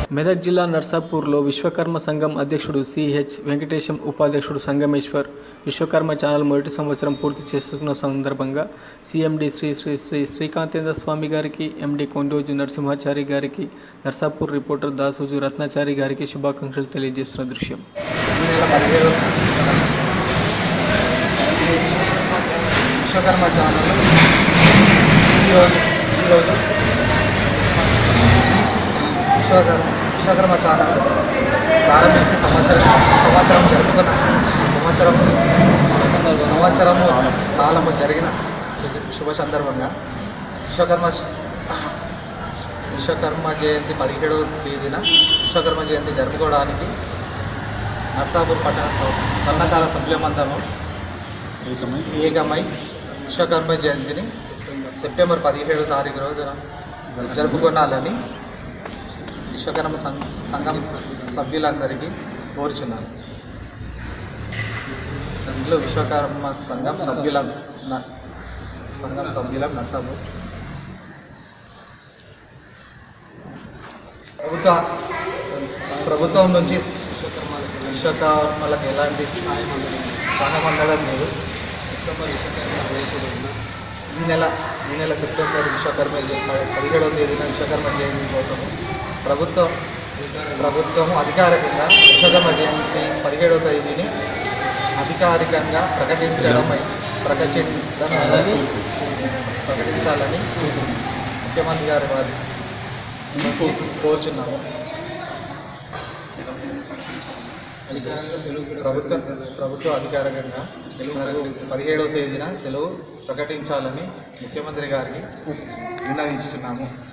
మెదక్ జిల్లా నర్సాపూర్లో విశ్వకర్మ సంఘం అధ్యక్షుడు సిహెచ్ వెంకటేశం ఉపాధ్యక్షుడు సంగమేశ్వర్ విశ్వకర్మ ఛానల్ మొదటి సంవత్సరం పూర్తి చేసుకున్న సందర్భంగా సిఎండి శ్రీ శ్రీ శ్రీ శ్రీకాంతేంద్ర స్వామి గారికి ఎండి కొండోజు నరసింహాచారి గారికి నర్సాపూర్ రిపోర్టర్ దాసోజు రత్నాచారి గారికి శుభాకాంక్షలు తెలియజేస్తున్న దృశ్యం ఈ నెల పదిహేడు విశ్వకర్మ ఛానల్ ఈరోజు ఈరోజు విశ్వకర్మ విశ్వకర్మ ఛానల్ ప్రారంభించి సంవత్సరం సంవత్సరం జరుపుకున్న సంవత్సరం సంవత్సరము కాలము జరిగిన శుభ- శుభ సందర్భంగా విశ్వకర్మ విశ్వకర్మ జయంతి పదిహేడవ తేదీన విశ్వకర్మ జయంతి జరుపుకోవడానికి నర్సాపూర్ పట్టణ స- సన్నకార సభ్యమందము ఏకమై విశ్వకర్మ జయంతిని సెప్టెంబర్ పదిహేడు తారీఖు రోజున జరుపుకోనాలని విశ్వకర్మ సం- సంఘం సభ్యులందరికీ కోరుచున్నాను ఇందులో విశ్వకర్మ సంఘం సభ్యుల న- సంఘం సభ్యులం నర్సాపూర్ ప్రభుత్వ ప్రభుత్వం నుంచి విశ్వకర్మలకు ఎలాంటి సహాయం సహాయం అందడం లేదు ఈ నెల ఈ నెల సెప్టెంబర్ విశ్వకర్మ జయ- పదిహేడవ తేదీన విశ్వకర్మ జయంతి కోసం ప్రభుత్వం ప్రభుత్వం అధికారికంగా విశ్వకర్మ జయంతి పదిహేడవ తేదీని అధికారికంగా ప్రకటించడమై ప్రకటించాలని ప్రకటించాలని ముఖ్యమంత్రి గారి వారి నుంచి కోరుచున్నాము ప్రభుత్వ ప్రభుత్వ అధికారికంగా సెలవు పదిహేడవ తేదీన సెలవు ప్రకటించాలని ముఖ్యమంత్రి గారికి విన్నవించుతున్నాము